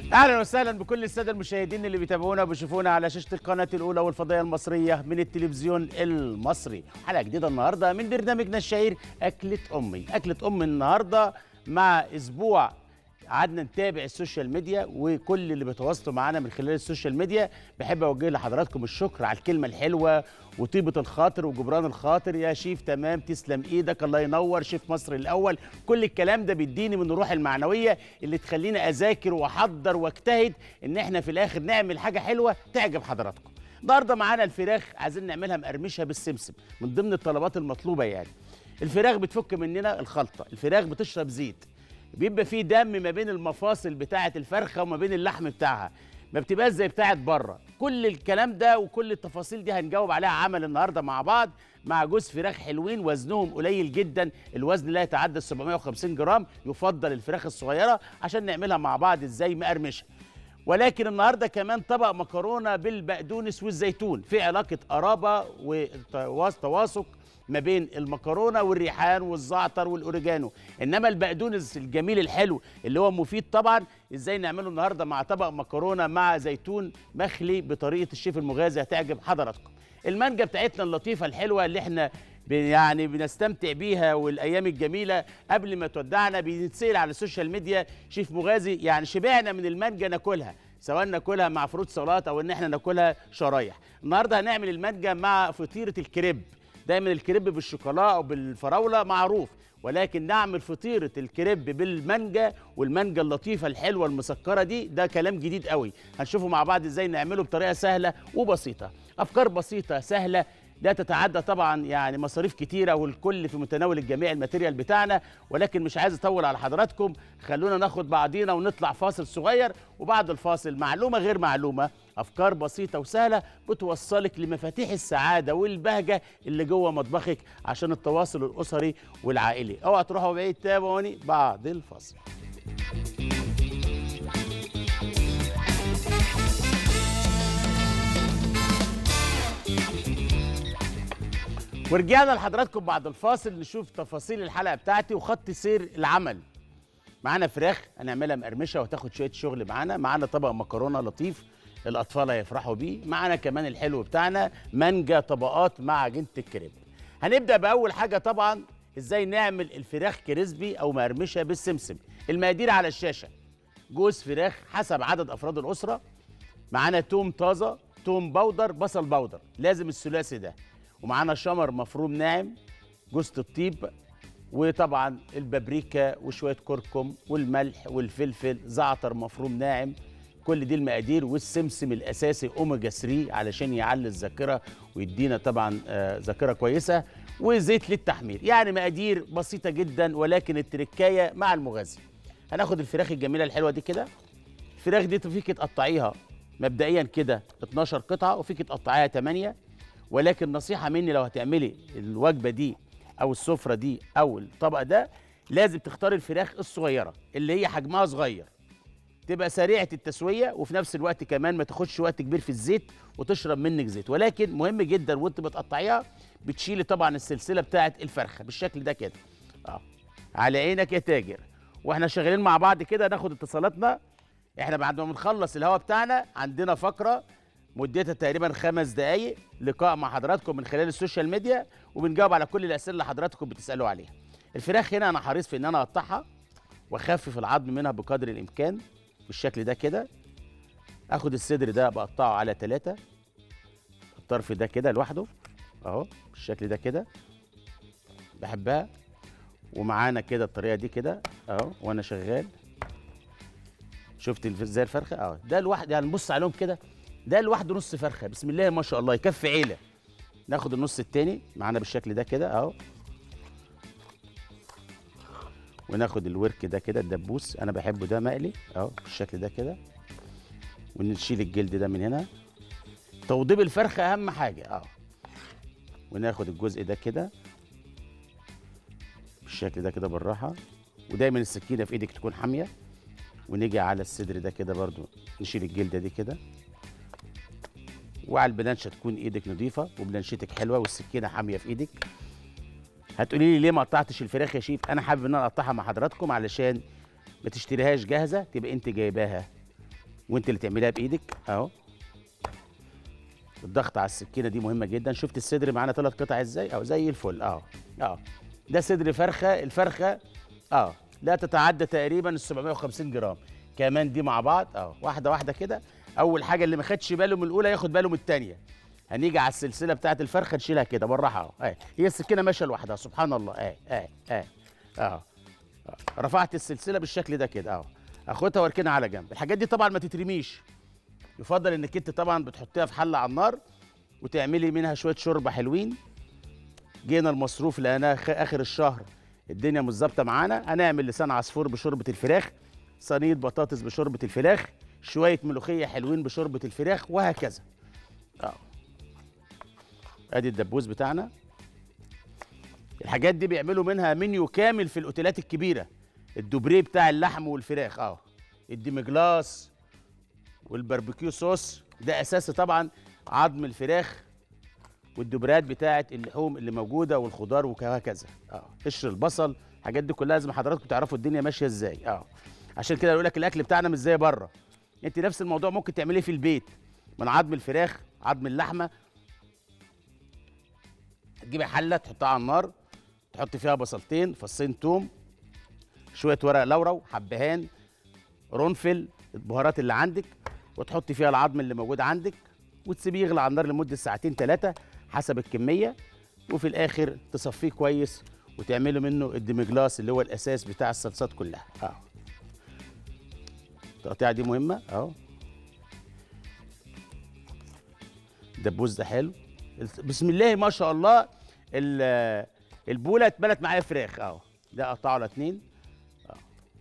اهلا وسهلا بكل الساده المشاهدين اللي بيتابعونا وبيشوفونا على شاشه القناه الاولى والفضائيه المصريه من التلفزيون المصري حلقه جديده النهارده من برنامجنا الشهير اكله امي اكله امي النهارده مع اسبوع قعدنا نتابع السوشيال ميديا وكل اللي بيتواصلوا معانا من خلال السوشيال ميديا بحب اوجه لحضراتكم الشكر على الكلمه الحلوه وطيبه الخاطر وجبران الخاطر يا شيف تمام تسلم ايدك الله ينور شيف مصر الاول كل الكلام ده بيديني من الروح المعنويه اللي تخليني اذاكر واحضر واجتهد ان احنا في الاخر نعمل حاجه حلوه تعجب حضراتكم النهارده معانا الفراخ عايزين نعملها مقرمشه بالسمسم من ضمن الطلبات المطلوبه يعني الفراخ بتفك مننا الخلطه الفراخ بتشرب زيت بيبقى فيه دم ما بين المفاصل بتاعه الفرخه وما بين اللحم بتاعها ما بتبقاش زي بتاعه بره كل الكلام ده وكل التفاصيل دي هنجاوب عليها عمل النهارده مع بعض مع جوز فراخ حلوين وزنهم قليل جدا الوزن لا يتعدى 750 جرام يفضل الفراخ الصغيره عشان نعملها مع بعض ازاي مقرمشه ولكن النهارده كمان طبق مكرونه بالبقدونس والزيتون في علاقه قرابه وتواثق ما بين المكرونه والريحان والزعتر والاوريجانو انما البقدونس الجميل الحلو اللي هو مفيد طبعا ازاي نعمله النهارده مع طبق مكرونه مع زيتون مخلي بطريقه الشيف المغازي هتعجب حضراتكم المانجا بتاعتنا اللطيفه الحلوه اللي احنا يعني بنستمتع بيها والايام الجميله قبل ما تودعنا بنتسال على السوشيال ميديا شيف مغازي يعني شبعنا من المانجا ناكلها سواء ناكلها مع فروت سلطات او ان احنا ناكلها شرايح النهارده هنعمل المانجا مع فطيره الكريب دايما الكريب بالشوكولا او بالفراوله معروف ولكن نعمل فطيره الكريب بالمانجا والمانجا اللطيفه الحلوه المسكره دي ده كلام جديد قوي هنشوفه مع بعض ازاي نعمله بطريقه سهله وبسيطه افكار بسيطه سهله لا تتعدى طبعا يعني مصاريف كتيره والكل في متناول الجميع الماتيريال بتاعنا ولكن مش عايز اطول على حضراتكم خلونا ناخد بعضينا ونطلع فاصل صغير وبعد الفاصل معلومه غير معلومه افكار بسيطه وسهله بتوصلك لمفاتيح السعاده والبهجه اللي جوه مطبخك عشان التواصل الاسري والعائلي اوعى تروحوا بعيد تابعوني بعد الفاصل ورجعنا لحضراتكم بعد الفاصل نشوف تفاصيل الحلقه بتاعتي وخط سير العمل معانا فراخ هنعملها مقرمشه وتاخد شويه شغل معانا معانا طبق مكرونه لطيف الاطفال هيفرحوا بيه معانا كمان الحلو بتاعنا مانجا طبقات مع عجينه الكريب هنبدا باول حاجه طبعا ازاي نعمل الفراخ كريسبي او مقرمشه بالسمسم المقادير على الشاشه جوز فراخ حسب عدد افراد الاسره معانا توم طازه توم بودر بصل بودر لازم الثلاثي ده ومعانا شمر مفروم ناعم جوزة الطيب وطبعا البابريكا وشويه كركم والملح والفلفل زعتر مفروم ناعم كل دي المقادير والسمسم الاساسي اوميجا 3 علشان يعلي الذاكره ويدينا طبعا آه ذاكره كويسه وزيت للتحمير يعني مقادير بسيطه جدا ولكن التركايه مع المغذي هناخد الفراخ الجميله الحلوه دي كده الفراخ دي فيك تقطعيها مبدئيا كده 12 قطعه وفيك تقطعيها 8 ولكن نصيحه مني لو هتعملي الوجبه دي او السفره دي او الطبق ده لازم تختاري الفراخ الصغيره اللي هي حجمها صغير تبقى سريعه التسويه وفي نفس الوقت كمان ما تاخدش وقت كبير في الزيت وتشرب منك زيت ولكن مهم جدا وانت بتقطعيها بتشيلي طبعا السلسله بتاعه الفرخه بالشكل ده كده اه على عينك يا تاجر واحنا شغالين مع بعض كده ناخد اتصالاتنا احنا بعد ما بنخلص الهوا بتاعنا عندنا فقره مدتها تقريبا خمس دقايق لقاء مع حضراتكم من خلال السوشيال ميديا وبنجاوب على كل الاسئله اللي حضراتكم بتسالوا عليها الفراخ هنا انا حريص في ان انا اقطعها واخفف العظم منها بقدر الامكان بالشكل ده كده اخد الصدر ده بقطعه على ثلاثة الطرف ده كده لوحده اهو بالشكل ده كده بحبها ومعانا كده الطريقه دي كده اهو وانا شغال شفت ازاي الفرخه اه ده لوحده يعني نبص عليهم كده ده لوحده نص فرخه بسم الله ما شاء الله يكفي عيله ناخد النص التاني معانا بالشكل ده كده اهو وناخد الورك ده كده الدبوس انا بحبه ده مقلي اهو بالشكل ده كده ونشيل الجلد ده من هنا توضيب الفرخه اهم حاجه اه وناخد الجزء ده كده بالشكل ده كده بالراحه ودايما السكينه في ايدك تكون حاميه ونيجي على الصدر ده كده برضو نشيل الجلده دي كده وعلى البلانشه تكون ايدك نظيفه وبلانشتك حلوه والسكينه حاميه في ايدك هتقولي لي ليه ما قطعتش الفراخ يا شيف انا حابب ان انا اقطعها مع حضراتكم علشان ما تشتريهاش جاهزه تبقى انت جايباها وانت اللي تعمليها بايدك اهو الضغط على السكينه دي مهمه جدا شفت الصدر معانا ثلاث قطع ازاي اهو زي الفل اه اه ده صدر فرخه الفرخه اه لا تتعدى تقريبا ال 750 جرام كمان دي مع بعض اه واحده واحده كده اول حاجه اللي ما خدش باله من الاولى ياخد باله من الثانيه هنيجي على السلسله بتاعه الفرخه نشيلها كده بالراحه اهو اه هي السكينه ماشيه لوحدها سبحان الله اه اه اه اه رفعت السلسله بالشكل ده كده اهو اخدها واركنها على جنب الحاجات دي طبعا ما تترميش يفضل انك انت طبعا بتحطيها في حله على النار وتعملي منها شويه شوربه حلوين جينا المصروف لقيناه خ- اخر الشهر الدنيا مش ظابطه معانا هنعمل لسان عصفور بشوربه الفراخ صينيه بطاطس بشوربه الفراخ شويه ملوخيه حلوين بشوربه الفراخ وهكذا اه ادي الدبوس بتاعنا الحاجات دي بيعملوا منها منيو كامل في الاوتيلات الكبيره الدوبريه بتاع اللحم والفراخ اه الديمجلاس والباربيكيو صوص ده اساسي طبعا عظم الفراخ والدبرات بتاعه اللحوم اللي موجوده والخضار وهكذا اه قشر البصل الحاجات دي كلها لازم حضراتكم تعرفوا الدنيا ماشيه ازاي اه عشان كده يقول لك الاكل بتاعنا مش زي بره انت نفس الموضوع ممكن تعمليه في البيت من عظم الفراخ عظم اللحمه تجيبي حله تحطها على النار تحط فيها بصلتين فصين توم شويه ورق لورا حبهان قرنفل البهارات اللي عندك وتحطي فيها العظم اللي موجود عندك وتسيبيه يغلي على النار لمده ساعتين ثلاثه حسب الكميه وفي الاخر تصفيه كويس وتعملوا منه الديمجلاس اللي هو الاساس بتاع الصلصات كلها اه التقطيعه دي مهمه اهو الدبوس ده حلو بسم الله ما شاء الله ال- البوله اتملت معايا فراخ اهو ده قطعه على اتنين اه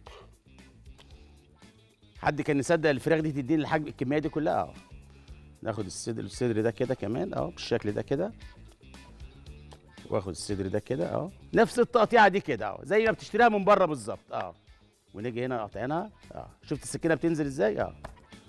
حد كان يصدق الفراخ دي تديني الحجم الكميه دي كلها اهو ناخد الصدر الصدر ده كده كمان اهو بالشكل ده كده واخد الصدر ده كده اهو نفس التقطيعه دي كده اهو زي ما بتشتريها من بره بالظبط اه ونيجي هنا قاطعينها اه شفت السكينه بتنزل ازاي اه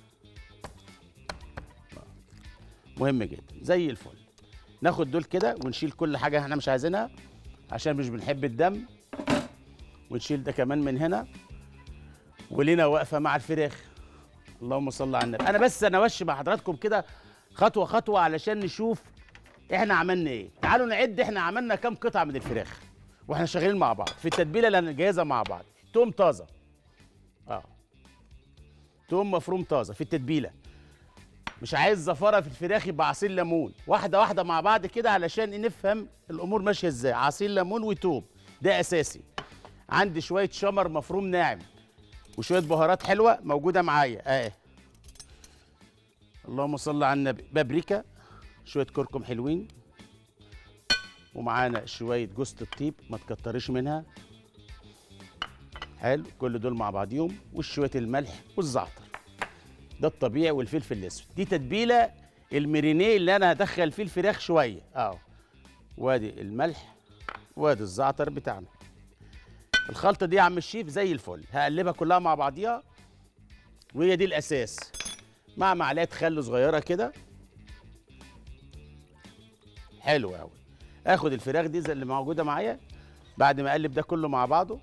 مهم جدا زي الفل ناخد دول كده ونشيل كل حاجه احنا مش عايزينها عشان مش بنحب الدم ونشيل ده كمان من هنا ولينا واقفه مع الفراخ اللهم صل على النبي انا بس انا وش مع حضراتكم كده خطوه خطوه علشان نشوف احنا عملنا ايه تعالوا نعد احنا عملنا كام قطعه من الفراخ واحنا شغالين مع بعض في التتبيله اللي هنجهزها مع بعض توم طازه اه توم مفروم طازه في التتبيله مش عايز زفاره في الفراخ يبقى عصير ليمون واحده واحده مع بعض كده علشان نفهم الامور ماشيه ازاي عصير ليمون وتوم ده اساسي عندي شويه شمر مفروم ناعم وشويه بهارات حلوه موجوده معايا اه اللهم صل على النبي بابريكا شويه كركم حلوين ومعانا شويه جوز الطيب ما تكتريش منها حلو كل دول مع بعضيهم وشويه الملح والزعتر ده الطبيعي والفلفل الاسود دي تتبيله المرينيه اللي انا هدخل فيه الفراخ شويه اهو وادي الملح وادي الزعتر بتاعنا الخلطه دي يا عم الشيف زي الفل هقلبها كلها مع بعضيها وهي دي الاساس مع معلقه خل صغيره كده حلو قوي اخد الفراخ دي زي اللي موجوده معايا بعد ما اقلب ده كله مع بعضه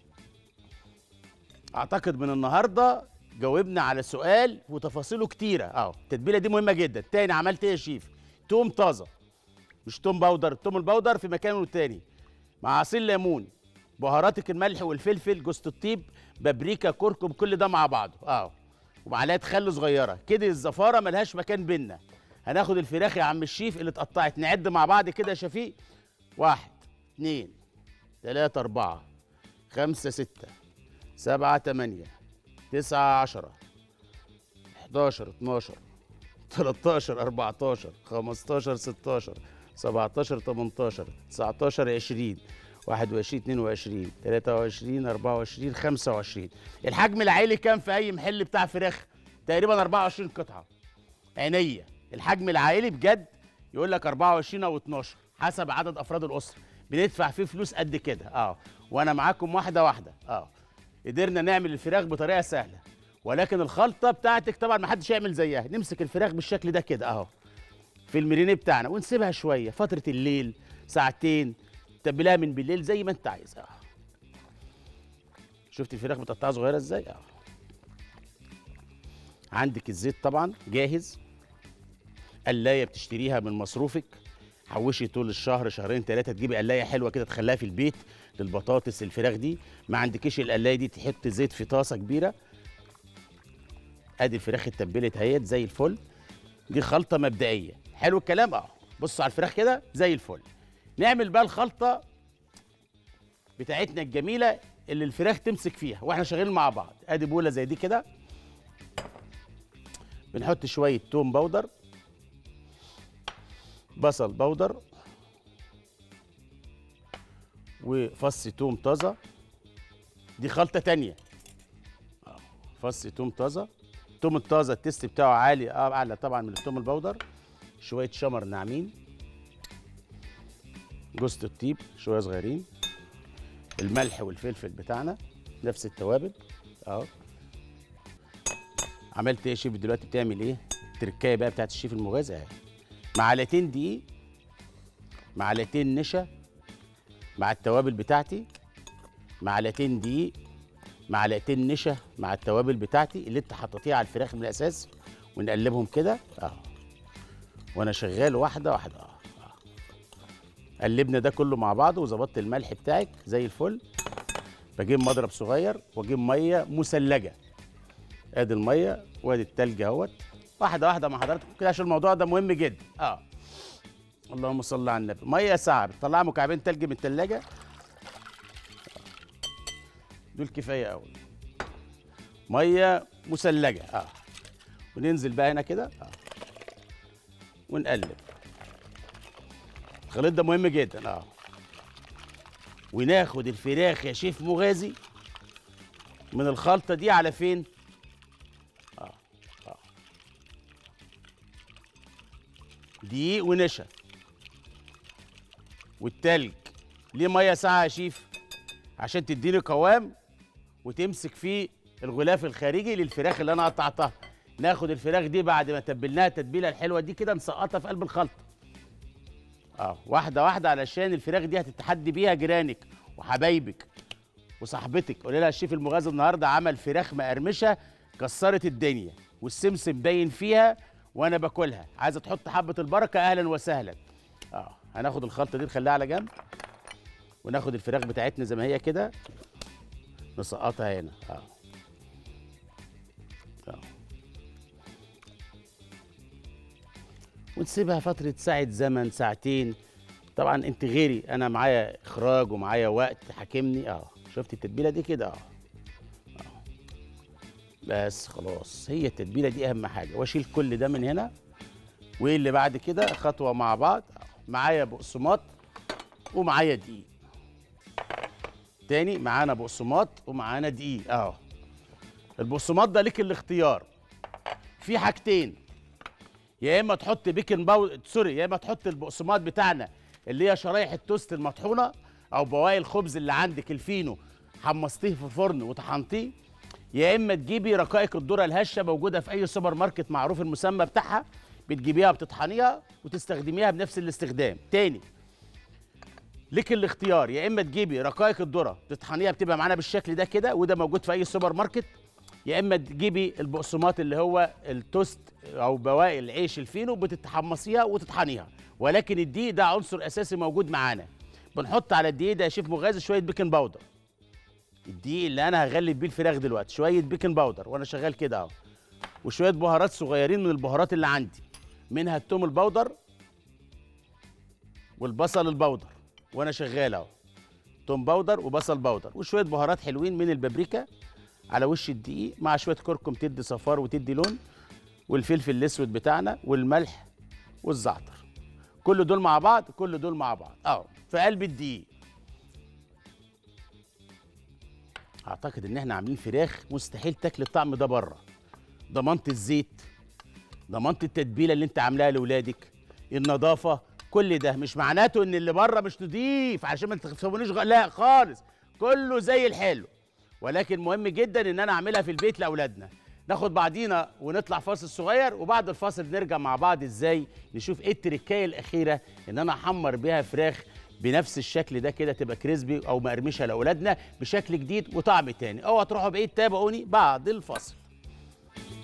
اعتقد من النهارده جاوبنا على سؤال وتفاصيله كتيره اهو التتبيله دي مهمه جدا تاني عملت ايه يا شيف توم طازه مش توم باودر التوم الباودر في مكانه التاني مع عصير ليمون بهاراتك الملح والفلفل جوز الطيب بابريكا كركم كل ده مع بعضه اه ومعلقه خل صغيره كده الزفاره ملهاش مكان بينا هناخد الفراخ يا عم الشيف اللي اتقطعت نعد مع بعض كده يا شفيق واحد اتنين تلاتة أربعة خمسة ستة سبعة تمانية تسعة عشرة حداشر اتناشر تلاتاشر أربعتاشر خمستاشر ستاشر سبعتاشر تمنتاشر تسعتاشر عشرين واحد وعشرين اتنين وعشرين تلاتة وعشرين أربعة وعشرين خمسة وعشرين الحجم العائلي كام في أي محل بتاع فراخ تقريبا أربعة وعشرين قطعة عينيا الحجم العائلي بجد يقول لك 24 او 12 حسب عدد افراد الاسره بندفع فيه فلوس قد كده اه وانا معاكم واحده واحده اه قدرنا نعمل الفراخ بطريقه سهله ولكن الخلطه بتاعتك طبعا ما حدش يعمل زيها نمسك الفراخ بالشكل ده كده اهو في المرينيه بتاعنا ونسيبها شويه فتره الليل ساعتين تبلها من بالليل زي ما انت عايز اه شفت الفراخ متقطعه صغيره ازاي اه عندك الزيت طبعا جاهز قلايه بتشتريها من مصروفك حوشي طول الشهر شهرين ثلاثه تجيبي قلايه حلوه كده تخليها في البيت للبطاطس الفراخ دي ما عندكيش القلايه دي تحط زيت في طاسه كبيره ادي الفراخ اتبلت اهيت زي الفل دي خلطه مبدئيه حلو الكلام اه بصوا على الفراخ كده زي الفل نعمل بقى الخلطه بتاعتنا الجميله اللي الفراخ تمسك فيها واحنا شغالين مع بعض ادي بوله زي دي كده بنحط شويه توم بودر بصل بودر وفص توم طازه دي خلطه تانية آه، فص توم طازه التوم الطازه التست بتاعه عالي اه اعلى طبعا من التوم البودر شويه شمر ناعمين جوز الطيب شويه صغيرين الملح والفلفل بتاعنا نفس التوابل اهو عملت ايه يا شيف دلوقتي بتعمل ايه التركايه بقى بتاعت الشيف المغازي اهي معلقتين دقيق معلقتين نشا مع التوابل بتاعتي معلقتين دقيق معلقتين نشا مع التوابل بتاعتي اللي انت حطيتيها على الفراخ من الاساس ونقلبهم كده اهو وانا شغال واحده واحده اه آه. قلبنا ده كله مع بعضه وظبطت الملح بتاعك زي الفل بجيب مضرب صغير واجيب ميه مثلجه ادي الميه وادي التلج اهوت واحده واحده مع حضراتكم كده عشان الموضوع ده مهم جدا اه اللهم صل على النبي ميه ساعه بتطلع مكعبين تلج من التلاجة دول كفايه قوي ميه مثلجه اه وننزل بقى هنا كده اه ونقلب الخليط ده مهم جدا اه وناخد الفراخ يا شيف مغازي من الخلطه دي على فين اه اه دقيق ونشا والتلج ليه ميه ساقعه يا شيف عشان تديني قوام وتمسك فيه الغلاف الخارجي للفراخ اللي انا قطعتها ناخد الفراخ دي بعد ما تبلناها التتبيله الحلوه دي كده نسقطها في قلب الخلطه اه واحده واحده علشان الفراخ دي هتتحدي بيها جيرانك وحبايبك وصاحبتك قولي لها الشيف المغازي النهارده عمل فراخ مقرمشه كسرت الدنيا والسمسم باين فيها وانا باكلها عايزه تحط حبه البركه اهلا وسهلا اه هناخد الخلطه دي نخليها على جنب وناخد الفراخ بتاعتنا زي ما هي كده نسقطها هنا اه اه ونسيبها فترة ساعة زمن ساعتين طبعا انت غيري انا معايا اخراج ومعايا وقت حاكمني اه شفت التتبيلة دي كده اه آه. بس خلاص هي التتبيلة دي اهم حاجة واشيل كل ده من هنا واللي بعد كده خطوة مع بعض آه. معايا بقسماط ومعايا دقيق تاني معانا بقسماط ومعانا دقيق اهو البقسماط ده ليك الاختيار في حاجتين يا اما تحط بيكنج باودر سوري يا اما تحط البقسماط بتاعنا اللي هي شرايح التوست المطحونه او بواقي الخبز اللي عندك الفينو حمصتيه في الفرن وطحنتيه يا اما تجيبي رقائق الذره الهشه موجوده في اي سوبر ماركت معروف المسمى بتاعها بتجيبيها بتطحنيها وتستخدميها بنفس الاستخدام تاني لك الاختيار يا اما تجيبي رقائق الذره تطحنيها بتبقى معانا بالشكل ده كده وده موجود في اي سوبر ماركت يا اما تجيبي البقسماط اللي هو التوست او بواقي العيش الفينو بتتحمصيها وتطحنيها ولكن الدقيق ده عنصر اساسي موجود معانا بنحط على الدقيق ده يا شيف مغازي شويه بيكنج باودر الدقيق اللي انا هغلب بيه الفراخ دلوقتي شويه بيكنج باودر وانا شغال كده اهو وشويه بهارات صغيرين من البهارات اللي عندي منها التوم البودر والبصل البودر وانا شغال اهو توم باودر وبصل باودر وشويه بهارات حلوين من البابريكا على وش الدقيق مع شويه كركم تدي صفار وتدي لون والفلفل الاسود بتاعنا والملح والزعتر كل دول مع بعض كل دول مع بعض اهو في قلب الدقيق اعتقد ان احنا عاملين فراخ مستحيل تاكل الطعم ده بره ضمنت الزيت ضمنت التتبيله اللي انت عاملاها لاولادك النظافه كل ده مش معناته ان اللي بره مش نضيف عشان ما تخافونيش غ... لا خالص كله زي الحلو ولكن مهم جدا ان انا اعملها في البيت لاولادنا ناخد بعضينا ونطلع فاصل صغير وبعد الفاصل نرجع مع بعض ازاي نشوف ايه التركايه الاخيره ان انا احمر بيها فراخ بنفس الشكل ده كده تبقى كريسبي او مقرمشه لاولادنا بشكل جديد وطعم تاني اوعى تروحوا بعيد تابعوني بعد الفاصل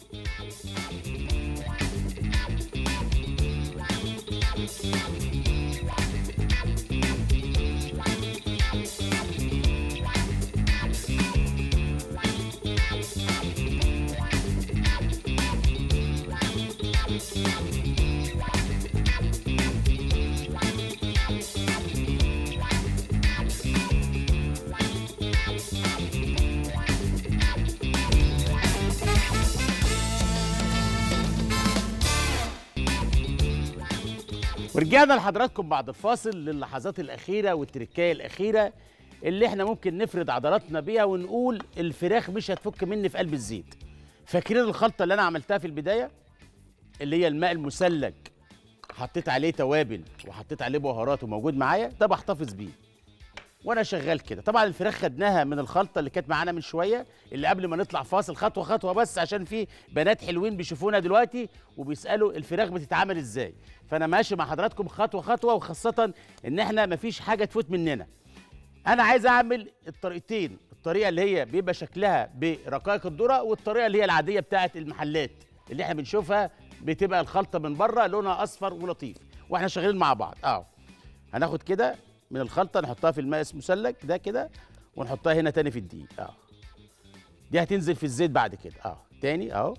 ورجعنا لحضراتكم بعد الفاصل للحظات الأخيرة والتركاية الأخيرة اللي احنا ممكن نفرد عضلاتنا بيها ونقول الفراخ مش هتفك مني في قلب الزيت فاكرين الخلطة اللي أنا عملتها في البداية اللي هي الماء المثلج حطيت عليه توابل وحطيت عليه بهارات وموجود معايا ده بحتفظ بيه وانا شغال كده طبعا الفراخ خدناها من الخلطه اللي كانت معانا من شويه اللي قبل ما نطلع فاصل خطوه خطوه بس عشان في بنات حلوين بيشوفونا دلوقتي وبيسالوا الفراخ بتتعمل ازاي فانا ماشي مع حضراتكم خطوه خطوه وخاصه ان احنا مفيش حاجه تفوت مننا انا عايز اعمل الطريقتين الطريقه اللي هي بيبقى شكلها برقائق الذره والطريقه اللي هي العاديه بتاعه المحلات اللي احنا بنشوفها بتبقى الخلطه من بره لونها اصفر ولطيف واحنا شغالين مع بعض اه هناخد كده من الخلطه نحطها في الماء المثلج ده كده ونحطها هنا تاني في الدقيق اه دي هتنزل في الزيت بعد كده اه تاني اهو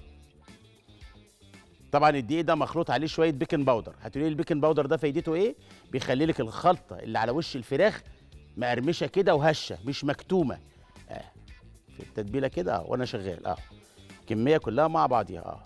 طبعا الدقيق ده مخلوط عليه شويه بيكنج باودر هتقولي لي البيكنج باودر ده فايدته ايه بيخلي لك الخلطه اللي على وش الفراخ مقرمشه كده وهشه مش مكتومه اه في التتبيله كده اه وانا شغال اه كميه كلها مع بعضيها اه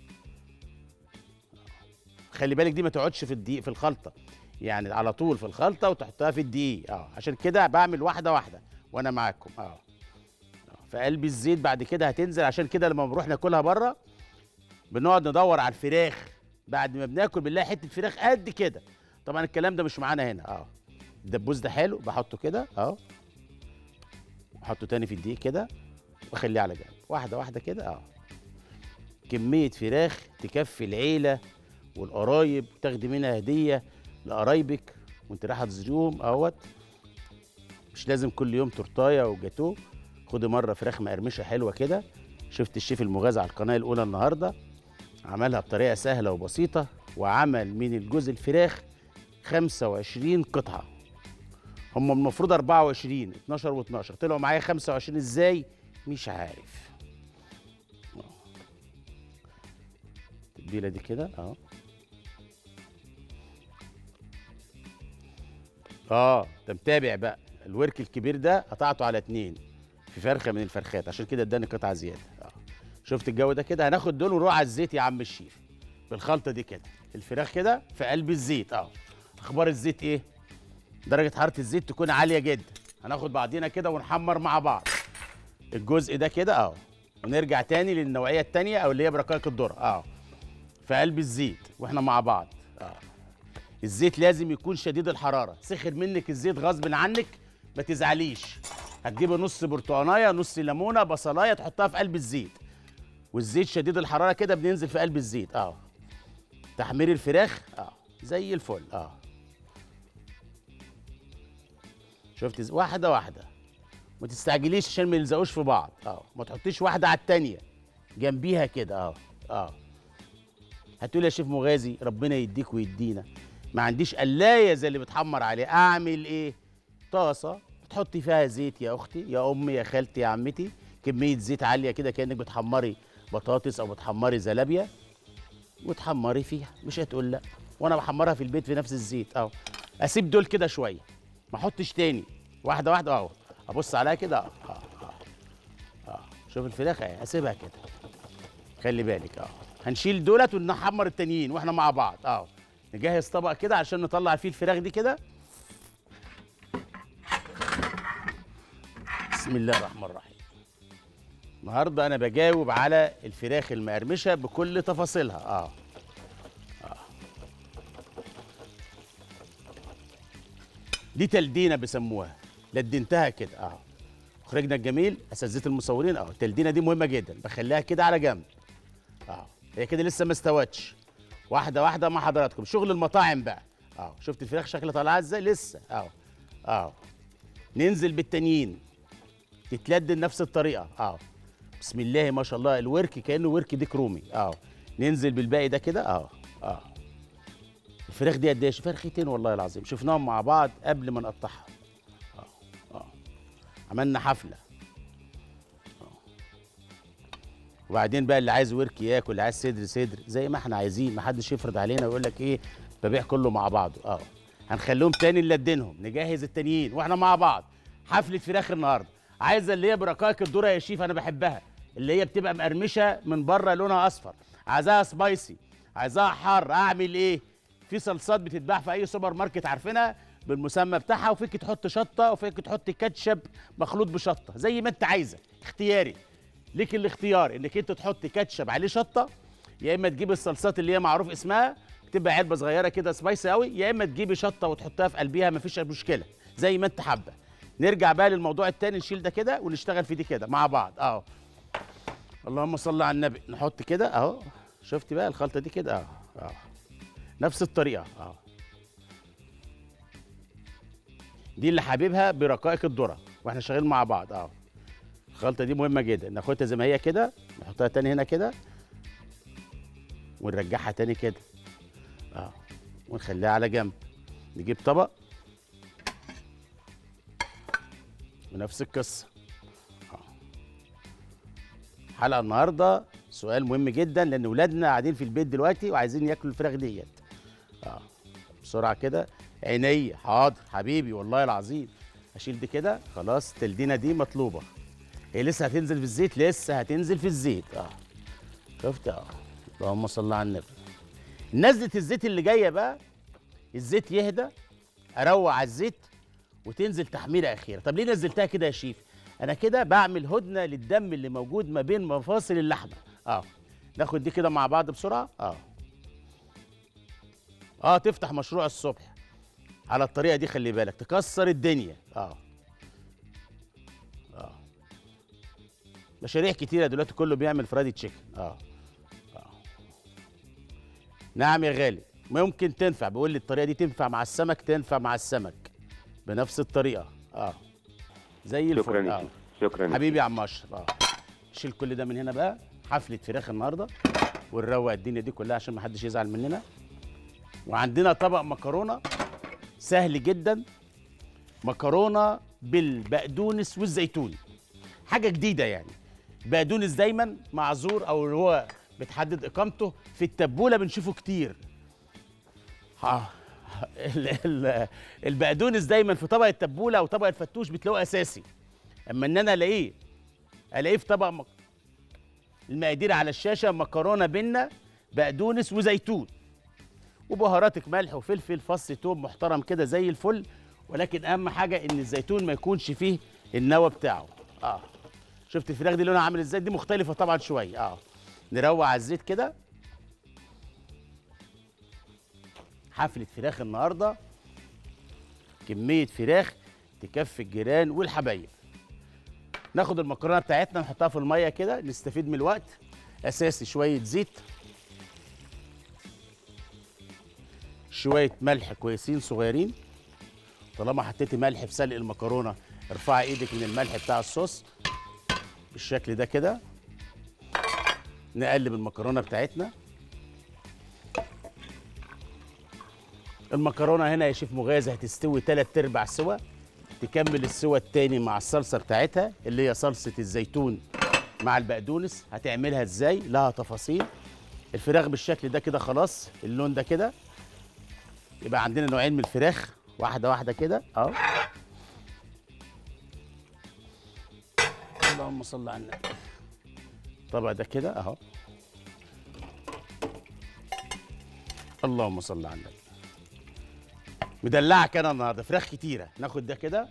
خلي بالك دي ما تقعدش في الدقيق في الخلطه يعني على طول في الخلطه وتحطها في الدقيق اه عشان كده بعمل واحده واحده وانا معاكم اه آه. في قلب الزيت بعد كده هتنزل عشان كده لما بنروح ناكلها بره بنقعد ندور على الفراخ بعد ما بناكل بنلاقي حته فراخ قد كده طبعا الكلام ده مش معانا هنا اه الدبوس ده حلو بحطه كده اه احطه تاني في الدقيق كده واخليه على جنب واحده واحده كده اه كميه فراخ تكفي العيله والقرايب تاخدي منها هديه لقرايبك وانت رايحه تزوريهم اهوت مش لازم كل يوم تورتايه وجاتوه خدي مره فراخ مقرمشه حلوه كده شفت الشيف المغازي على القناه الاولى النهارده عملها بطريقه سهله وبسيطه وعمل من الجزء الفراخ 25 قطعه هم المفروض 24 12 و12 طلعوا معايا 25 ازاي مش عارف التتبيله دي كده اهو اه انت متابع بقى الورك الكبير ده قطعته على اتنين في فرخه من الفرخات عشان كده اداني قطعه زياده اه شفت الجو ده كده هناخد دول ونروح على الزيت يا عم الشيف بالخلطه دي كده الفراخ كده في قلب الزيت اه اخبار الزيت ايه درجه حراره الزيت تكون عاليه جدا هناخد بعضينا كده ونحمر مع بعض الجزء ده كده اه ونرجع تاني للنوعيه التانيه او اللي هي برقائق الذره اه في قلب الزيت واحنا مع بعض اه الزيت لازم يكون شديد الحراره سخن منك الزيت غصب عنك ما تزعليش هتجيبي نص برتقانايه نص ليمونه بصلايه تحطها في قلب الزيت والزيت شديد الحراره كده بننزل في قلب الزيت اه تحمير الفراخ اه زي الفل اه شفت إز- واحده واحده ما تستعجليش عشان ما يلزقوش في بعض اه ما تحطيش واحده على التانيه جنبيها كده اه اه هتقول يا شيف مغازي ربنا يديك ويدينا ما عنديش قلايه زي اللي بتحمر عليه اعمل ايه طاسه تحطي فيها زيت يا اختي يا امي يا خالتي يا عمتي كميه زيت عاليه كده كانك بتحمري بطاطس او بتحمري زلابيا وتحمري فيها مش هتقول لا وانا بحمرها في البيت في نفس الزيت اهو اسيب دول كده شويه ما احطش تاني واحده واحده اهو ابص عليها كده اه اه اه اه شوف الفراخ اهي اسيبها كده خلي بالك اه هنشيل دولت ونحمر التانيين واحنا مع بعض اه نجهز طبق كده عشان نطلع فيه الفراخ دي كده بسم الله الرحمن الرحيم النهارده انا بجاوب على الفراخ المقرمشه بكل تفاصيلها اه اه دي تلدينه بيسموها لدنتها كده اه مخرجنا الجميل اساتذه المصورين اه التلدينه دي مهمه جدا بخليها كده على جنب اه هي كده لسه ما استوتش واحده واحده مع حضراتكم شغل المطاعم بقى اه شفت الفراخ شكلها طالعه ازاي لسه اه اه ننزل بالتانيين تتلدن نفس الطريقه اه بسم الله ما شاء الله الورك كانه ورك ديك رومي اه ننزل بالباقي ده كده اه اه الفراخ دي قد ايه فرختين والله العظيم شفناهم مع بعض قبل ما نقطعها اه اه عملنا حفله آه. وبعدين بقى اللي عايز ورك ياكل اللي عايز صدر صدر زي ما احنا عايزين ما حدش يفرض علينا ويقول لك ايه ببيع كله مع بعضه اه هنخليهم تاني نلدنهم نجهز التانيين واحنا مع بعض حفله فراخ النهارده عايزه اللي هي برقائق الذره يا شيف انا بحبها اللي هي بتبقى مقرمشه من بره لونها اصفر عايزاها سبايسي عايزاها حر اعمل ايه في صلصات بتتباع في اي سوبر ماركت عارفينها بالمسمى بتاعها وفيك تحط شطه وفيك تحط كاتشب مخلوط بشطه زي ما انت عايزه اختياري ليك الاختيار انك انت تحط كاتشب عليه شطه يا اما تجيب الصلصات اللي هي معروف اسمها بتبقى علبه صغيره كده سبايسي قوي يا اما تجيبي شطه وتحطها في قلبيها مفيش مشكله زي ما انت حابه نرجع بقى للموضوع التاني نشيل ده كده ونشتغل في دي كده مع بعض اهو اللهم صل على النبي نحط كده اهو شفت بقى الخلطه دي كده اهو اهو نفس الطريقه اهو دي اللي حاببها برقائق الذره واحنا شغالين مع بعض اهو الخلطه دي مهمه جدا ناخدها زي ما هي كده نحطها تاني هنا كده ونرجعها تاني كده اه ونخليها على جنب نجيب طبق ونفس القصه آه. حلقه النهارده سؤال مهم جدا لان ولادنا قاعدين في البيت دلوقتي وعايزين ياكلوا الفراخ ديت اه بسرعه كده عيني حاضر حبيبي والله العظيم اشيل دي كده خلاص التلدينه دي مطلوبه هي لسه هتنزل في الزيت لسه هتنزل في الزيت اه شفت اه اللهم صل على النبي نزله الزيت اللي جايه بقى الزيت يهدى اروق على الزيت وتنزل تحميره اخيره طب ليه نزلتها كده يا شيف انا كده بعمل هدنه للدم اللي موجود ما بين مفاصل اللحمه اه ناخد دي كده مع بعض بسرعه اه اه تفتح مشروع الصبح على الطريقه دي خلي بالك تكسر الدنيا اه اه مشاريع كتيره دلوقتي كله بيعمل فرايدي تشيكن اه نعم يا غالي ممكن تنفع بيقول لي الطريقه دي تنفع مع السمك تنفع مع السمك بنفس الطريقه اه زي الفل شكرا آه. آه. شكرا حبيبي يا عم اشرف اه شيل كل ده من هنا بقى حفله فراخ النهارده ونروق الدنيا دي كلها عشان ما حدش يزعل مننا وعندنا طبق مكرونه سهل جدا مكرونه بالبقدونس والزيتون حاجه جديده يعني بقدونس دايما معذور او اللي هو بتحدد اقامته في التبوله بنشوفه كتير ها ال- ال- البقدونس دايما في طبق التبوله او طبق الفتوش بتلاقوه اساسي اما ان انا الاقيه الاقيه في طبق مك... المقادير على الشاشه مكرونه بينا بقدونس وزيتون وبهاراتك ملح وفلفل فص توم محترم كده زي الفل ولكن اهم حاجه ان الزيتون ما يكونش فيه النوى بتاعه اه شفت الفراخ دي لونها عامل ازاي دي مختلفه طبعا شويه اه نروق على الزيت كده حفله فراخ النهارده كميه فراخ تكفي الجيران والحبايب ناخد المكرونه بتاعتنا نحطها في الميه كده نستفيد من الوقت اساسي شويه زيت شويه ملح كويسين صغيرين طالما حطيتي ملح في سلق المكرونه ارفعي ايدك من الملح بتاع الصوص بالشكل ده كده نقلب المكرونه بتاعتنا المكرونه هنا يا شيف مغازي هتستوي تلات ارباع سوا تكمل السوا التاني مع الصلصه بتاعتها اللي هي صلصه الزيتون مع البقدونس هتعملها ازاي لها تفاصيل الفراخ بالشكل ده كده خلاص اللون ده كده يبقى عندنا نوعين من الفراخ واحده واحده كده اهو اللهم صل على النبي الطبق ده كده اهو اللهم صل على النبي مدلعك انا النهارده فراخ كتيره ناخد ده كده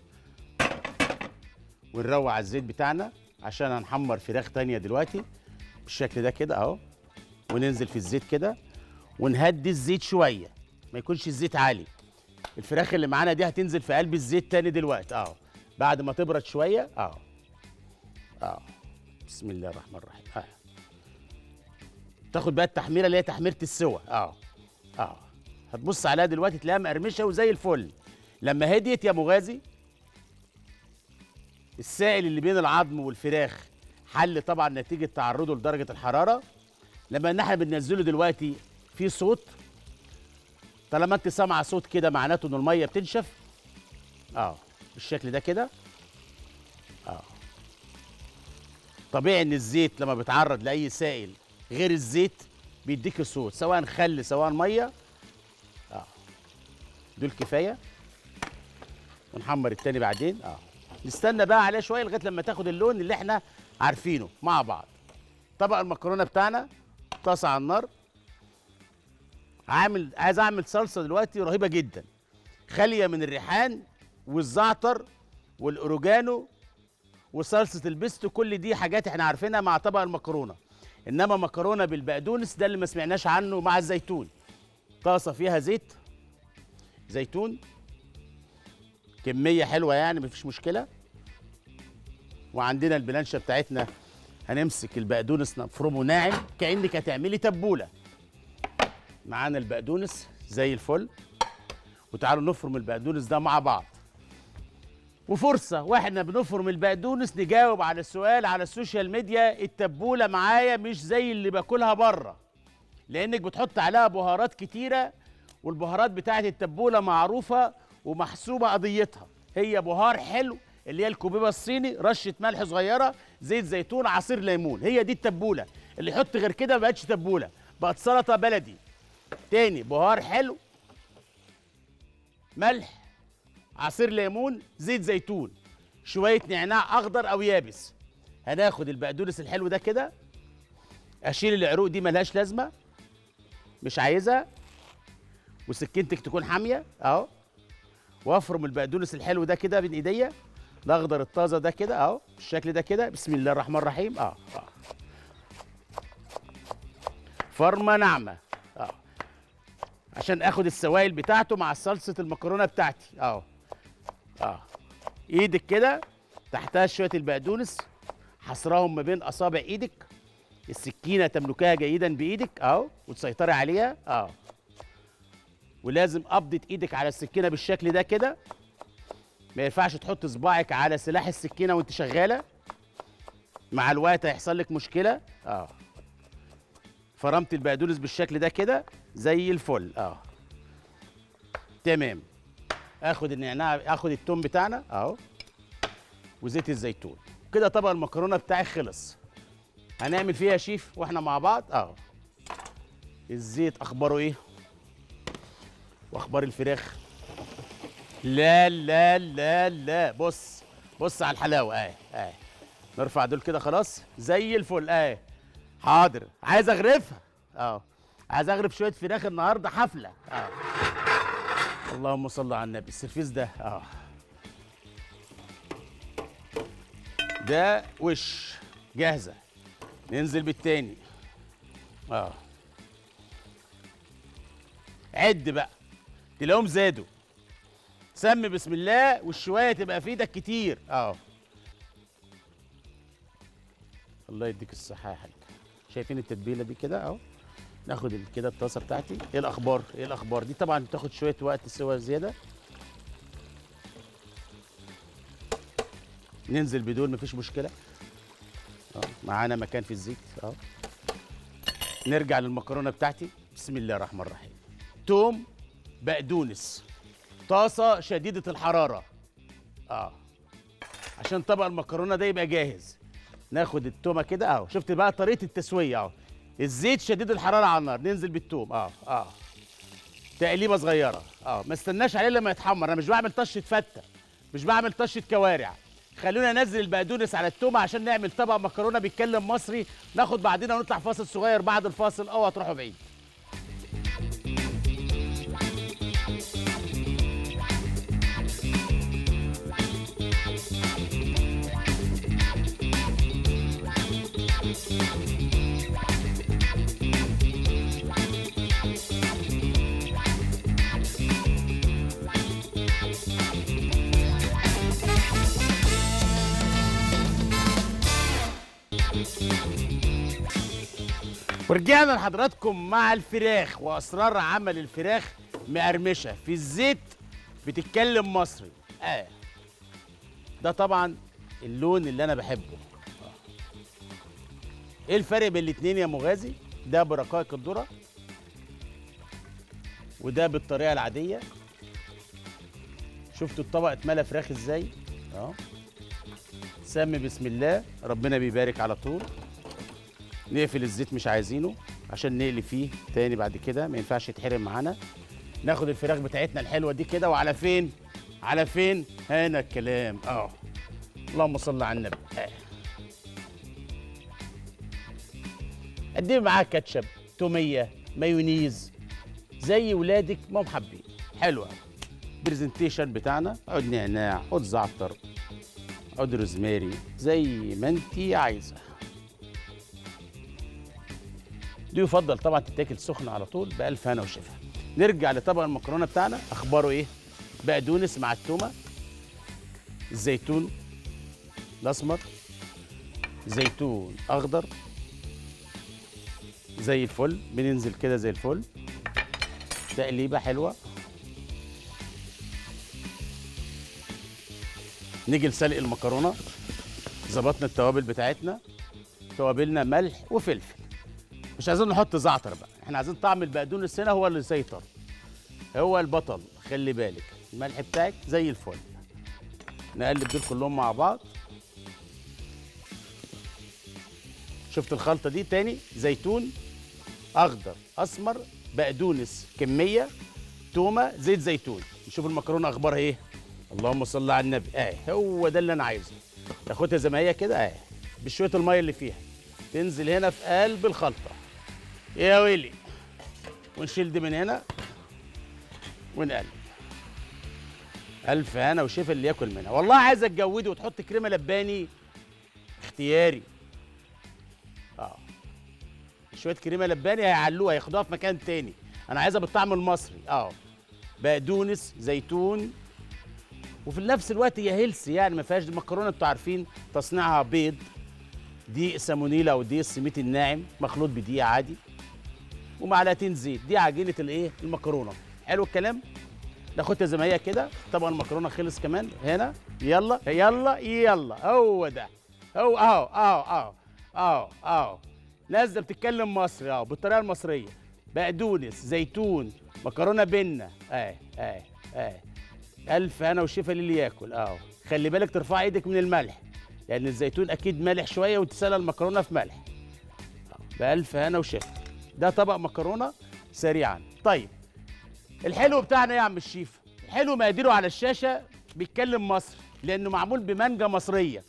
ونروق على الزيت بتاعنا عشان هنحمر فراخ تانية دلوقتي بالشكل ده كده اهو وننزل في الزيت كده ونهدي الزيت شويه ما يكونش الزيت عالي الفراخ اللي معانا دي هتنزل في قلب الزيت تاني دلوقتي اهو بعد ما تبرد شويه اهو اه بسم الله الرحمن الرحيم اه تاخد بقى التحميره اللي هي تحميره السوا اه اه هتبص عليها دلوقتي تلاقيها مقرمشه وزي الفل لما هديت يا مغازي السائل اللي بين العظم والفراخ حل طبعا نتيجه تعرضه لدرجه الحراره لما ان احنا بننزله دلوقتي في صوت طالما انت سامعه صوت كده معناته ان الميه بتنشف اه بالشكل ده كده اه طبيعي ان الزيت لما بيتعرض لاي سائل غير الزيت بيديك الصوت سواء خل سواء ميه اه دول كفايه ونحمر التاني بعدين اه نستنى بقى عليه شويه لغايه لما تاخد اللون اللي احنا عارفينه مع بعض طبق المكرونه بتاعنا طاسه على النار عامل عايز اعمل صلصه دلوقتي رهيبه جدا خاليه من الريحان والزعتر والاوريجانو وصلصه البيستو كل دي حاجات احنا عارفينها مع طبق المكرونه انما مكرونه بالبقدونس ده اللي ما سمعناش عنه مع الزيتون طاسه فيها زيت زيتون كميه حلوه يعني مفيش مشكله وعندنا البلانشه بتاعتنا هنمسك البقدونس نفرمه ناعم كانك هتعملي تبوله معانا البقدونس زي الفل وتعالوا نفرم البقدونس ده مع بعض وفرصة واحنا بنفرم البقدونس نجاوب على السؤال على السوشيال ميديا التبولة معايا مش زي اللي باكلها بره لانك بتحط عليها بهارات كتيرة والبهارات بتاعت التبولة معروفة ومحسوبة قضيتها هي بهار حلو اللي هي الكوبيبة الصيني رشة ملح صغيرة زيت زيتون عصير ليمون هي دي التبولة اللي يحط غير كده ما بقتش تبولة بقت سلطة بلدي تاني بهار حلو ملح عصير ليمون زيت زيتون شويه نعناع اخضر او يابس هناخد البقدونس الحلو ده كده اشيل العروق دي ملهاش لازمه مش عايزها وسكينتك تكون حاميه اهو وافرم البقدونس الحلو ده كده بين ايديا الاخضر الطازه ده كده اهو بالشكل ده كده بسم الله الرحمن الرحيم اه اه فرمه ناعمه اه عشان اخد السوائل بتاعته مع صلصه المكرونه بتاعتي اهو اه ايدك كده تحتها شويه البقدونس حصرهم ما بين اصابع ايدك السكينه تملكها جيدا بايدك اهو وتسيطري عليها اه ولازم قبضه ايدك على السكينه بالشكل ده كده ما ينفعش تحط صباعك على سلاح السكينه وانت شغاله مع الوقت هيحصل لك مشكله اه فرمت البقدونس بالشكل ده كده زي الفل اه تمام اخد النعناع اخد التوم بتاعنا اهو وزيت الزيتون كده طبق المكرونه بتاعي خلص هنعمل فيها شيف واحنا مع بعض اهو الزيت اخباره ايه واخبار الفراخ لا لا لا لا بص بص على الحلاوه اهي اهي نرفع دول كده خلاص زي الفل اهي حاضر عايز اغرفها اه عايز اغرف شويه فراخ النهارده حفله اه اللهم صل على النبي السرفيس ده اه ده وش جاهزه ننزل بالتاني اه عد بقى تلاقيهم زادوا سمي بسم الله والشوايه تبقى في ايدك كتير اه الله يديك الصحه يا حاج شايفين التتبيله دي كده اهو ناخد ال- كده الطاسه بتاعتي ايه الاخبار ايه الاخبار دي طبعا بتاخد شويه وقت سوا زياده ننزل بدون مفيش مشكله اه معانا مكان في الزيت اه نرجع للمكرونه بتاعتي بسم الله الرحمن الرحيم توم بقدونس طاسه شديده الحراره اه عشان طبق المكرونه ده يبقى جاهز ناخد التومه كده اهو شفت بقى طريقه التسويه اهو الزيت شديد الحراره على النار ننزل بالتوم اه اه تقليبه صغيره اه ما استناش عليه لما يتحمر انا مش بعمل طشه فته مش بعمل طشه كوارع خلونا ننزل البقدونس على التومه عشان نعمل طبق مكرونه بيتكلم مصري ناخد بعدين ونطلع فاصل صغير بعد الفاصل اوعى تروحوا بعيد ورجعنا لحضراتكم مع الفراخ واسرار عمل الفراخ مقرمشه في الزيت بتتكلم مصري اه ده طبعا اللون اللي انا بحبه آه. ايه الفرق بين الاتنين يا مغازي ده برقائق الذره وده بالطريقه العاديه شفتوا الطبق اتملى فراخ ازاي اه سمي بسم الله ربنا بيبارك على طول نقفل الزيت مش عايزينه عشان نقلي فيه تاني بعد كده ما ينفعش يتحرم معانا ناخد الفراخ بتاعتنا الحلوه دي كده وعلى فين على فين هنا الكلام اه اللهم صل على النبي آه. قدمي معاها كاتشب توميه مايونيز زي ولادك ما هم حابين حلوه برزنتيشن بتاعنا عود نعناع عود زعتر عود روزماري زي ما انت عايزه دي يفضل طبعا تتاكل سخنه على طول بألف هنا وشفا نرجع لطبق المكرونه بتاعنا اخباره ايه بقدونس مع التومه الزيتون الاسمر زيتون اخضر زي الفل بننزل كده زي الفل تقليبه حلوه نيجي لسلق المكرونه ظبطنا التوابل بتاعتنا توابلنا ملح وفلفل مش عايزين نحط زعتر بقى احنا عايزين طعم البقدونس هنا هو اللي يسيطر هو البطل خلي بالك الملح بتاعك زي الفل نقلب دول كلهم مع بعض شفت الخلطه دي تاني زيتون اخضر اسمر بقدونس كميه تومه زيت زيتون نشوف المكرونه اخبارها ايه اللهم صل على النبي اه هو ده اللي انا عايزه تاخدها زي ما هي كده اه بشويه الميه اللي فيها تنزل هنا في قلب الخلطه يا ويلي ونشيل دي من هنا ونقلب الف هنا وشفا اللي ياكل منها والله عايز تجودي وتحط كريمه لباني اختياري اه شويه كريمه لباني هيعلوها هياخدوها في مكان تاني انا عايزها بالطعم المصري اه بقدونس زيتون وفي نفس الوقت هي هيلسي يعني ما فيهاش مكرونه انتوا عارفين تصنيعها بيض دقيق سامونيلا او دقيق السميت الناعم مخلوط بدقيق عادي ومعلقتين زيت دي عجينه الايه المكرونه حلو الكلام ناخدها زي ما هي كده طبعا المكرونه خلص كمان هنا يلا يلا يلا هو ده هو اهو اهو اهو اهو اهو ناس ده بتتكلم مصري اهو بالطريقه المصريه بقدونس زيتون مكرونه بنه اه اه اه الف هنا وشفا للي ياكل اهو خلي بالك ترفع ايدك من الملح لان الزيتون اكيد مالح شويه وتسلق المكرونه في ملح بألف هنا وشفا ده طبق مكرونه سريعا طيب الحلو بتاعنا ايه يا عم الشيف الحلو مقاديره على الشاشه بيتكلم مصري لانه معمول بمانجا مصريه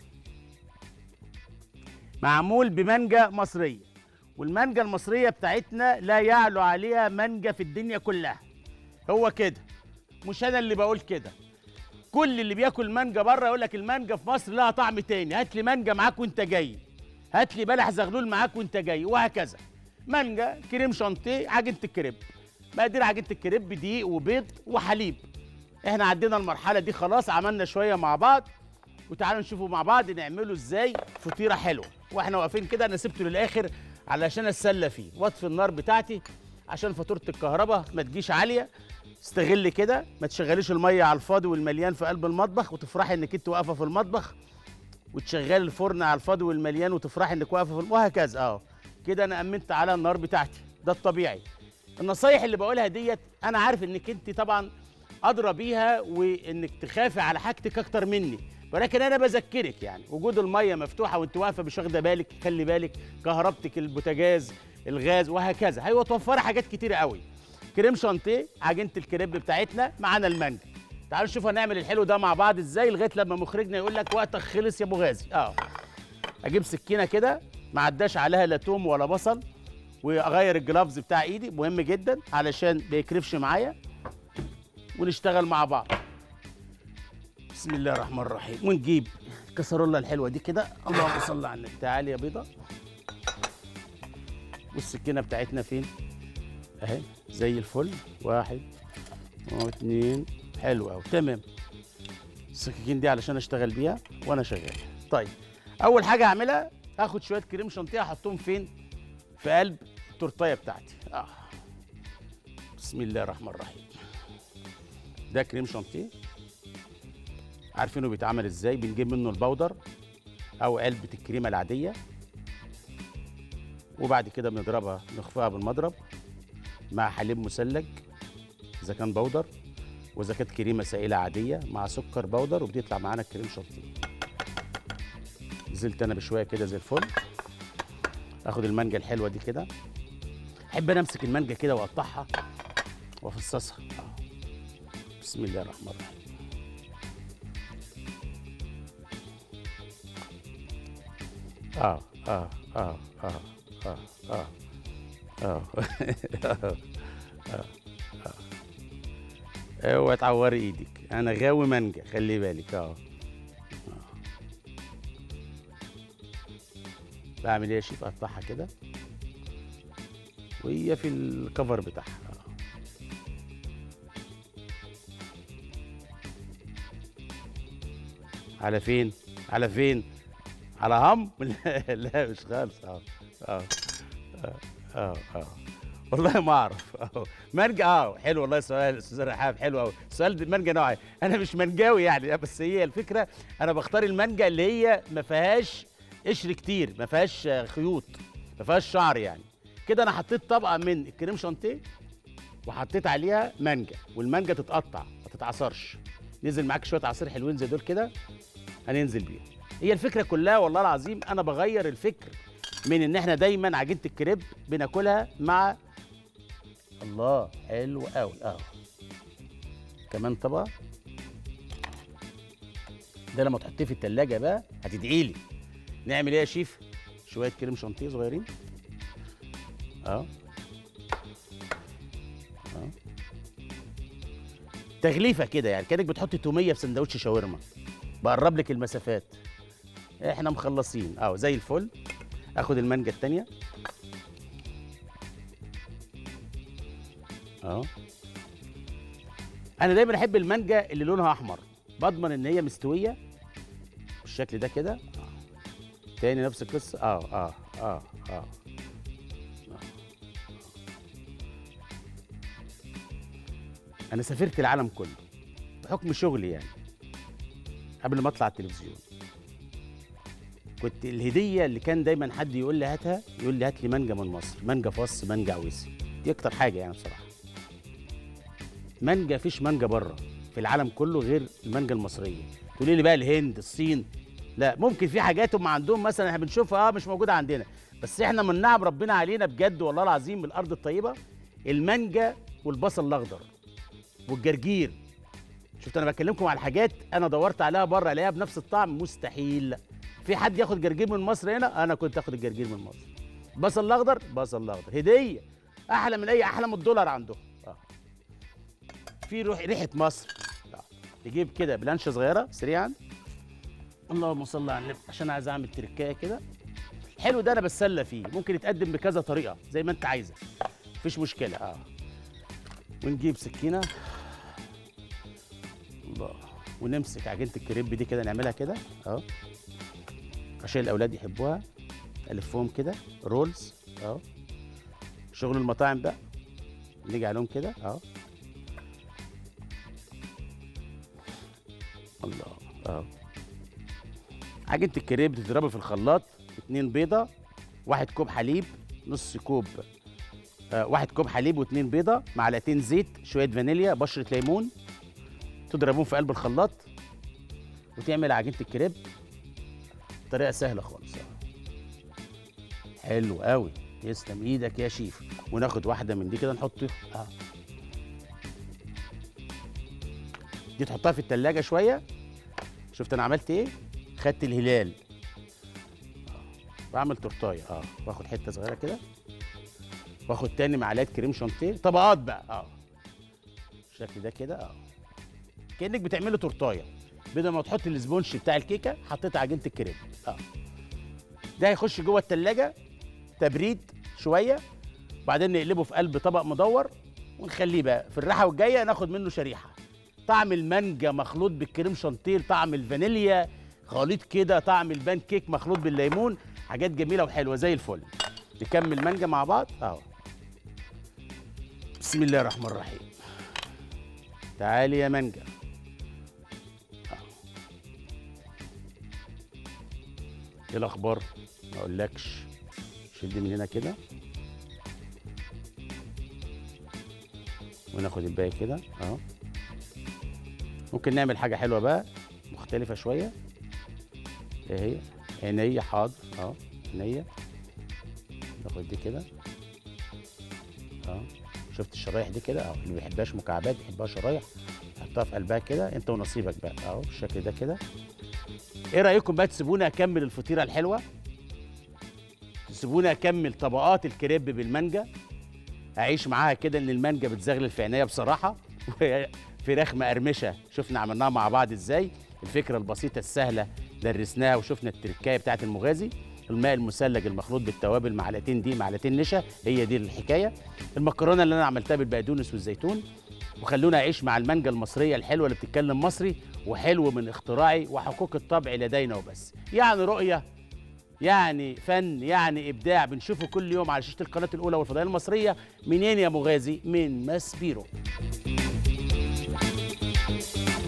معمول بمانجا مصريه والمانجا المصريه بتاعتنا لا يعلو عليها مانجا في الدنيا كلها هو كده مش انا اللي بقول كده كل اللي بياكل مانجا بره يقول لك المانجا في مصر لها طعم تاني هات لي مانجا معاك وانت جاي هات لي بلح زغلول معاك وانت جاي وهكذا مانجا كريم شانتيه عجينه الكريب مقادير عجينه الكريب دقيق وبيض وحليب احنا عدينا المرحله دي خلاص عملنا شويه مع بعض وتعالوا نشوفوا مع بعض نعمله ازاي فطيره حلوه واحنا واقفين كده انا سبته للاخر علشان اتسلى فيه واطفي النار بتاعتي عشان فاتوره الكهرباء ما تجيش عاليه استغل كده ما تشغليش الميه على الفاضي والمليان في قلب المطبخ وتفرحي انك انت واقفه في المطبخ وتشغلي الفرن على الفاضي والمليان وتفرحي انك واقفه في الم... وهكذا اه كده انا امنت على النار بتاعتي ده الطبيعي النصايح اللي بقولها ديت انا عارف انك انت طبعا ادرى بيها وانك تخافي على حاجتك اكتر مني ولكن انا بذكرك يعني وجود الميه مفتوحه وانت واقفه مش واخده بالك خلي بالك كهربتك البوتاجاز الغاز وهكذا هيبقى توفري حاجات كتيره قوي كريم شانتيه عجينه الكريب بتاعتنا معانا المانجا تعالوا نشوف هنعمل الحلو ده مع بعض ازاي لغايه لما مخرجنا يقول لك وقتك خلص يا ابو غازي اه اجيب سكينه كده ما عداش عليها لا توم ولا بصل واغير الجلافز بتاع ايدي مهم جدا علشان ما يكرفش معايا ونشتغل مع بعض بسم الله الرحمن الرحيم ونجيب الكسرولة الحلوه دي كده اللهم صل على النبي تعالي يا بيضه والسكينه بتاعتنا فين اهي زي الفل واحد واثنين حلو قوي تمام السكاكين دي علشان اشتغل بيها وانا شغال طيب اول حاجه هعملها هاخد شويه كريم شانتيه احطهم فين في قلب التورتايه بتاعتي اه بسم الله الرحمن الرحيم ده كريم شانتيه عارفينه بيتعمل ازاي بنجيب منه البودر او علبه الكريمه العاديه وبعد كده بنضربها نخفقها بالمضرب مع حليب مثلج اذا كان بودر واذا كانت كريمه سائله عاديه مع سكر بودر وبيطلع معانا الكريم شانتيه نزلت انا بشويه كده زي الفل اخد المانجا الحلوه دي كده احب انا امسك المانجا كده واقطعها وافصصها آه. بسم الله الرحمن الرحيم اه اه اه اه اه اه اه اوعي تعوري ايدك انا غاوي مانجا خلي بالك اه بعمل ايه يا شيف اقطعها كده وهي في الكفر بتاعها آه. على فين على فين على هم لا, لا مش خالص اه اه اه اه, آه. والله ما اعرف اه مانجا اه حلو والله سؤال استاذ رحاب حلو قوي السؤال ده مانجا نوعي انا مش منجاوي يعني بس هي الفكره انا بختار المانجا اللي هي ما فيهاش قشر كتير ما فيهاش آه، خيوط ما فيهاش شعر يعني كده انا حطيت طبقه من الكريم شانتيه وحطيت عليها مانجا والمانجا تتقطع ما تتعصرش نزل معاك شويه عصير حلوين زي دول كده هننزل بيهم هي الفكره كلها والله العظيم انا بغير الفكر من ان احنا دايما عجينه الكريب بناكلها مع الله حلو قوي اه كمان طبقه ده لما تحطيه في التلاجة بقى هتدعي لي نعمل ايه يا شيف شويه كريم شانتيه صغيرين اه اه تغليفه كده يعني كانك بتحط توميه في سندوتش شاورما بقرب لك المسافات احنا مخلصين اه زي الفل اخد المانجا التانية اه انا دايما احب المانجا اللي لونها احمر بضمن ان هي مستويه بالشكل ده كده آه. تاني نفس القصه اه اه اه اه انا سافرت العالم كله بحكم شغلي يعني قبل ما اطلع التلفزيون كنت الهديه اللي كان دايما حد يقول لي هاتها يقول لي هات لي مانجا من مصر مانجا فص مانجا عويسي دي اكتر حاجه يعني بصراحه مانجا فيش مانجا بره في العالم كله غير المانجا المصريه تقولي لي بقى الهند الصين لا ممكن في حاجات هم عندهم مثلا احنا بنشوفها اه مش موجوده عندنا بس احنا من نعم ربنا علينا بجد والله العظيم من الارض الطيبه المانجا والبصل الاخضر والجرجير شفت انا بكلمكم على حاجات انا دورت عليها بره الاقيها بنفس الطعم مستحيل في حد ياخد جرجير من مصر هنا انا كنت اخد الجرجير من مصر بصل الاخضر بصل الاخضر هديه احلى من اي احلى من الدولار عندهم آه. في روح ريحه مصر آه. تجيب كده بلانشه صغيره سريعا اللهم صل على النبي عشان عايز اعمل تركايه كده الحلو ده انا بتسلى فيه ممكن يتقدم بكذا طريقه زي ما انت عايزه مفيش مشكله اه ونجيب سكينه الله ونمسك عجينه الكريب دي كده نعملها كده اهو عشان الاولاد يحبوها الفهم كده رولز اهو شغل المطاعم بقى نيجي عليهم كده اهو الله اهو عجينه الكريب بتضربها في الخلاط اتنين بيضه واحد كوب حليب نص كوب آه واحد كوب حليب واتنين بيضه معلقتين زيت شويه فانيليا بشره ليمون تضربهم في قلب الخلاط وتعمل عجينه الكريب طريقه سهله خالص حلو قوي يسلم ايدك يا شيف وناخد واحده من دي كده نحط اه دي تحطها في التلاجة شويه شفت انا عملت ايه خدت الهلال آه. بعمل تورتايه اه واخد حته صغيره كده واخد تاني معلقه كريم شانتيه طبقات بقى اه بالشكل ده كده اه كانك بتعملي تورتايه بدل ما تحط الاسبونش بتاع الكيكه حطيت عجينه الكريم اه ده هيخش جوه التلاجة تبريد شويه وبعدين نقلبه في قلب طبق مدور ونخليه بقى في الراحه والجايه ناخد منه شريحه طعم المانجا مخلوط بالكريم شانتيه طعم الفانيليا خليط كده طعم البان كيك مخلوط بالليمون حاجات جميله وحلوه زي الفل نكمل مانجا مع بعض اهو بسم الله الرحمن الرحيم تعالي يا مانجا ايه الاخبار ما اقولكش شد من هنا كده وناخد الباقي كده اهو ممكن نعمل حاجه حلوه بقى مختلفه شويه ايه هي عينيا حاضر اهو عينيا ناخد دي كده اه شفت الشرايح دي كده اهو اللي ما بيحبهاش مكعبات بيحبها شرايح حطها في قلبها كده انت ونصيبك بقى اهو بالشكل ده كده ايه رايكم بقى تسيبوني اكمل الفطيره الحلوه تسيبوني اكمل طبقات الكريب بالمانجا اعيش معاها كده ان المانجا بتزغلل في عينيا بصراحه فراخ مقرمشه شفنا عملناها مع بعض ازاي الفكره البسيطه السهله درسناها وشفنا التركايه بتاعت المغازي الماء المثلج المخلوط بالتوابل معلقتين دي معلقتين نشا هي دي الحكايه المكرونه اللي انا عملتها بالبقدونس والزيتون وخلونا اعيش مع المانجا المصريه الحلوه اللي بتتكلم مصري وحلو من اختراعي وحقوق الطبع لدينا وبس يعني رؤيه يعني فن يعني ابداع بنشوفه كل يوم على شاشه القناه الاولى والفضائيه المصريه منين يا مغازي من ماسبيرو